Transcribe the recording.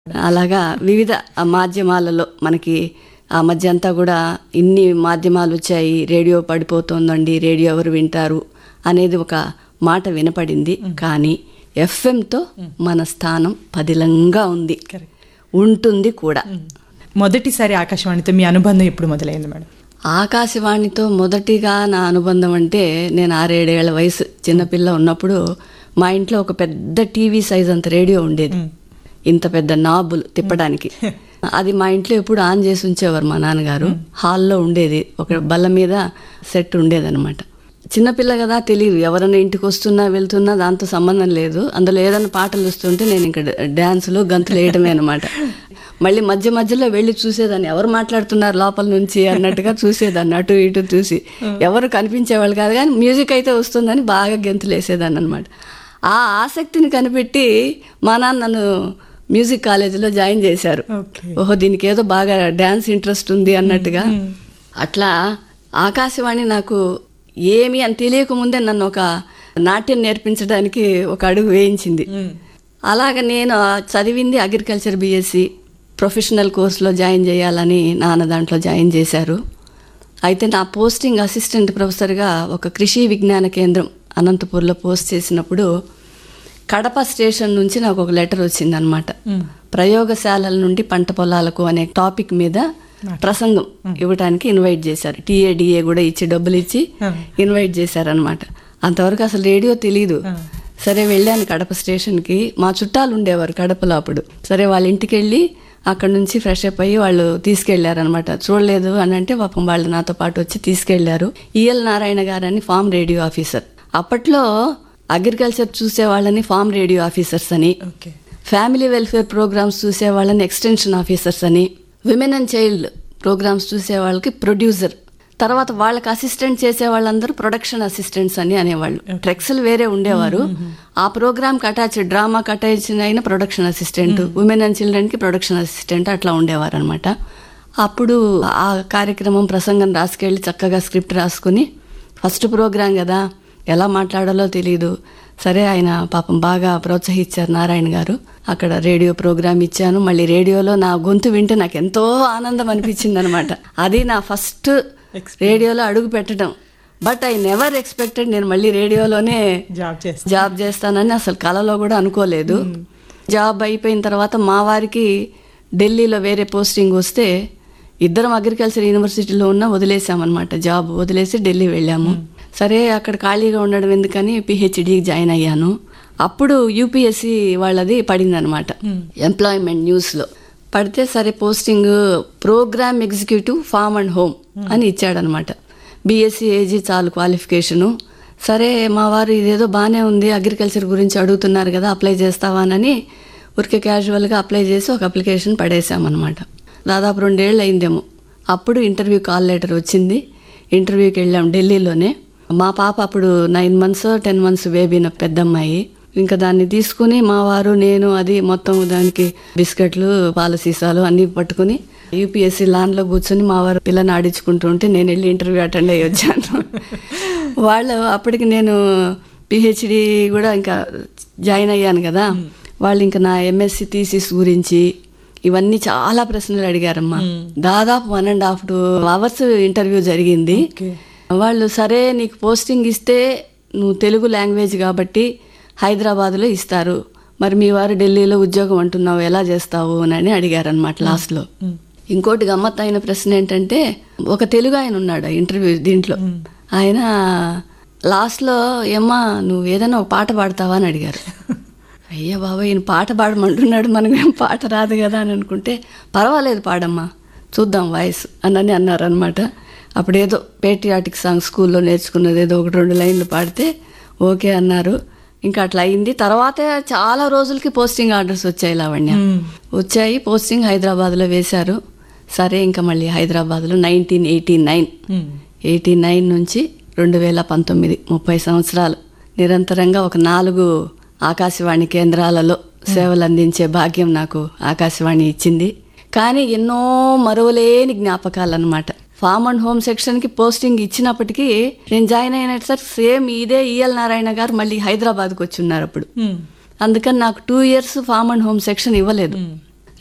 అలాగా వివిధ మాధ్యమాలలో మనకి ఆ మధ్య అంతా కూడా ఇన్ని మాధ్యమాలు వచ్చాయి రేడియో పడిపోతుందండి రేడియో ఎవరు వింటారు అనేది ఒక మాట వినపడింది కానీ ఎఫ్ఎంతో మన స్థానం పదిలంగా ఉంది Correct. ఉంటుంది కూడా మొదటిసారి ఆకాశవాణితో మీ అనుబంధం ఎప్పుడు మొదలైంది మేడం ఆకాశవాణితో మొదటిగా నా అనుబంధం అంటే నేను ఆరేడేళ్ల వయసు చిన్నపిల్ల ఉన్నప్పుడు మా ఇంట్లో ఒక పెద్ద టీవీ సైజ్ అంత రేడియో ఉండేది ఇంత పెద్ద నాబులు తిప్పడానికి అది మా ఇంట్లో ఎప్పుడు ఆన్ చేసి ఉంచేవారు మా నాన్నగారు హాల్లో ఉండేది ఒక బల్ల మీద సెట్ ఉండేదన్నమాట చిన్నపిల్ల కదా తెలియదు ఎవరైనా ఇంటికి వస్తున్నా వెళ్తున్నా దాంతో సంబంధం లేదు అందులో ఏదైనా పాటలు వస్తుంటే నేను ఇంకా డ్యాన్సులు గంతులు వేయడమే అనమాట మళ్ళీ మధ్య మధ్యలో వెళ్ళి చూసేదాన్ని ఎవరు మాట్లాడుతున్నారు లోపల నుంచి అన్నట్టుగా చూసేదాన్ని అటు ఇటు చూసి ఎవరు కనిపించేవాళ్ళు కాదు కానీ మ్యూజిక్ అయితే వస్తుందని బాగా గెంతులు వేసేదాన్ని అనమాట ఆ ఆసక్తిని కనిపెట్టి మా నాన్న నన్ను మ్యూజిక్ కాలేజీలో జాయిన్ చేశారు ఓకే ఓహో దీనికి ఏదో బాగా డ్యాన్స్ ఇంట్రెస్ట్ ఉంది అన్నట్టుగా అట్లా ఆకాశవాణి నాకు ఏమి అని తెలియకముందే నన్ను ఒక నాట్యం నేర్పించడానికి ఒక అడుగు వేయించింది అలాగ నేను చదివింది అగ్రికల్చర్ బీఎస్సీ ప్రొఫెషనల్ కోర్సులో జాయిన్ చేయాలని నాన్న దాంట్లో జాయిన్ చేశారు అయితే నా పోస్టింగ్ అసిస్టెంట్ ప్రొఫెసర్గా ఒక కృషి విజ్ఞాన కేంద్రం అనంతపూర్లో పోస్ట్ చేసినప్పుడు కడప స్టేషన్ నుంచి నాకు ఒక లెటర్ వచ్చిందనమాట ప్రయోగశాలల నుండి పంట పొలాలకు అనే టాపిక్ మీద ప్రసంగం ఇవ్వడానికి ఇన్వైట్ చేశారు టీఏడిఏ కూడా ఇచ్చి డబ్బులు ఇచ్చి ఇన్వైట్ చేశారనమాట అంతవరకు అసలు రేడియో తెలీదు సరే వెళ్ళాను కడప స్టేషన్కి మా చుట్టాలు ఉండేవారు కడపలో అప్పుడు సరే వాళ్ళ ఇంటికి వెళ్ళి అక్కడ నుంచి ఫ్రెష్ అప్ అయ్యి వాళ్ళు తీసుకెళ్లారనమాట చూడలేదు అని అంటే పాపం వాళ్ళు నాతో పాటు వచ్చి తీసుకెళ్లారు ఈఎల్ నారాయణ గారని ఫామ్ రేడియో ఆఫీసర్ అప్పట్లో అగ్రికల్చర్ చూసే వాళ్ళని ఫామ్ రేడియో ఆఫీసర్స్ అని ఓకే ఫ్యామిలీ వెల్ఫేర్ ప్రోగ్రామ్స్ చూసే వాళ్ళని ఎక్స్టెన్షన్ ఆఫీసర్స్ అని విమెన్ అండ్ చైల్డ్ ప్రోగ్రామ్స్ చూసే వాళ్ళకి ప్రొడ్యూసర్ తర్వాత వాళ్ళకి అసిస్టెంట్ చేసే వాళ్ళందరూ ప్రొడక్షన్ అసిస్టెంట్స్ అని అనేవాళ్ళు ట్రెక్స్లు వేరే ఉండేవారు ఆ ప్రోగ్రామ్కి అటాచ్ డ్రామాకి అటాచ్ అయిన ప్రొడక్షన్ అసిస్టెంట్ ఉమెన్ అండ్ చిల్డ్రన్కి ప్రొడక్షన్ అసిస్టెంట్ అట్లా ఉండేవారు అనమాట అప్పుడు ఆ కార్యక్రమం ప్రసంగం రాసుకెళ్ళి చక్కగా స్క్రిప్ట్ రాసుకుని ఫస్ట్ ప్రోగ్రాం కదా ఎలా మాట్లాడాలో తెలియదు సరే ఆయన పాపం బాగా ప్రోత్సహించారు నారాయణ గారు అక్కడ రేడియో ప్రోగ్రామ్ ఇచ్చాను మళ్ళీ రేడియోలో నా గొంతు వింటే నాకు ఎంతో ఆనందం అనిపించింది అనమాట అది నా ఫస్ట్ రేడియోలో అడుగు పెట్టడం బట్ ఐ నెవర్ ఎక్స్పెక్టెడ్ నేను మళ్ళీ రేడియోలోనే జాబ్ చేస్తా జాబ్ చేస్తానని అసలు కలలో కూడా అనుకోలేదు జాబ్ అయిపోయిన తర్వాత మా వారికి ఢిల్లీలో వేరే పోస్టింగ్ వస్తే ఇద్దరం అగ్రికల్చర్ యూనివర్సిటీలో ఉన్న వదిలేసామన్నమాట జాబ్ వదిలేసి ఢిల్లీ వెళ్ళాము సరే అక్కడ ఖాళీగా ఉండడం ఎందుకని పిహెచ్డి జాయిన్ అయ్యాను అప్పుడు యూపీఎస్సి వాళ్ళది పడిందనమాట ఎంప్లాయ్మెంట్ న్యూస్లో పడితే సరే posting programme executive farm and home అని ఇచ్చాడనమాట బీఎస్సీ ఏజీ చాలు క్వాలిఫికేషను సరే మా వారు ఇదేదో బాగానే ఉంది అగ్రికల్చర్ గురించి అడుగుతున్నారు కదా అప్లై చేస్తావానని ఊరికే క్యాజువల్గా అప్లై చేసి ఒక అప్లికేషన్ పడేసామన్నమాట దాదాపు రెండేళ్ళు అయిందేమో అప్పుడు ఇంటర్వ్యూ కాల్ లెటర్ వచ్చింది ఇంటర్వ్యూకి వెళ్ళాం ఢిల్లీలోనే మా పాప అప్పుడు nine months ten months baby నా పెద్దమ్మాయి ఇంకా దాన్ని తీసుకుని మా వారు నేను అది మొత్తం దానికి బిస్కెట్లు పాల సీసాలు అన్నీ పట్టుకుని యూపీఎస్సీ లాన్లో కూర్చొని మా వారు పిల్లని ఆడించుకుంటూ ఉంటే నేను వెళ్ళి ఇంటర్వ్యూ అటెండ్ అయ్యి వచ్చాను వాళ్ళు అప్పటికి నేను పిహెచ్డి కూడా ఇంకా జాయిన్ అయ్యాను కదా వాళ్ళు ఇంకా నా ఎంఎస్సి థీసిస్ గురించి ఇవన్నీ చాలా ప్రశ్నలు అడిగారమ్మా దాదాపు one and half two hours interview జరిగింది ఓకే వాళ్ళు సరే నీకు పోస్టింగ్ ఇస్తే నువ్వు తెలుగు లాంగ్వేజ్ కాబట్టి హైదరాబాద్లో ఇస్తారు మరి మీ వారు ఢిల్లీలో ఉద్యోగం అంటున్నావు ఎలా చేస్తావు అని అడిగారనమాట లాస్ట్లో ఇంకోటి గమ్మత్ అయిన ప్రశ్న ఏంటంటే ఒక తెలుగు ఆయన ఉన్నాడు ఆ ఇంటర్వ్యూ దీంట్లో ఆయన లాస్ట్లో ఏమ్మా నువ్వు ఏదైనా ఒక పాట పాడతావా అని అడిగారు అయ్యా బాబా ఈయన పాట పాడమంటున్నాడు మనకేం పాట రాదు కదా అని అనుకుంటే పర్వాలేదు పాడమ్మా చూద్దాం వాయిస్ అని అన్నారు అనమాట అప్పుడేదో పేట్రియాటిక్ సాంగ్ స్కూల్లో నేర్చుకున్నది ఏదో ఒకటి రెండు లైన్లు పాడితే ఓకే అన్నారు ఇంకా అట్లా అయింది తర్వాత చాలా రోజులకి పోస్టింగ్ ఆర్డర్స్ వచ్చాయి లావణ్య వచ్చాయి పోస్టింగ్ హైదరాబాద్లో వేశారు సరే ఇంకా మళ్ళీ హైదరాబాద్లో nineteen eighty nine eighty nine నుంచి రెండు వేల పంతొమ్మిది ముప్పై సంవత్సరాలు నిరంతరంగా ఒక నాలుగు ఆకాశవాణి కేంద్రాలలో సేవలు అందించే భాగ్యం నాకు ఆకాశవాణి ఇచ్చింది కానీ ఎన్నో మరువలేని జ్ఞాపకాలు అనమాట ఫార్మ్ అండ్ హోమ్ సెక్షన్కి పోస్టింగ్ ఇచ్చినప్పటికీ నేను జాయిన్ అయిన సార్ సేమ్ ఇదే ఈఎల్ నారాయణ గారు మళ్ళీ హైదరాబాద్కి వచ్చి ఉన్నారు అప్పుడు అందుకని నాకు two years farm and home section ఇవ్వలేదు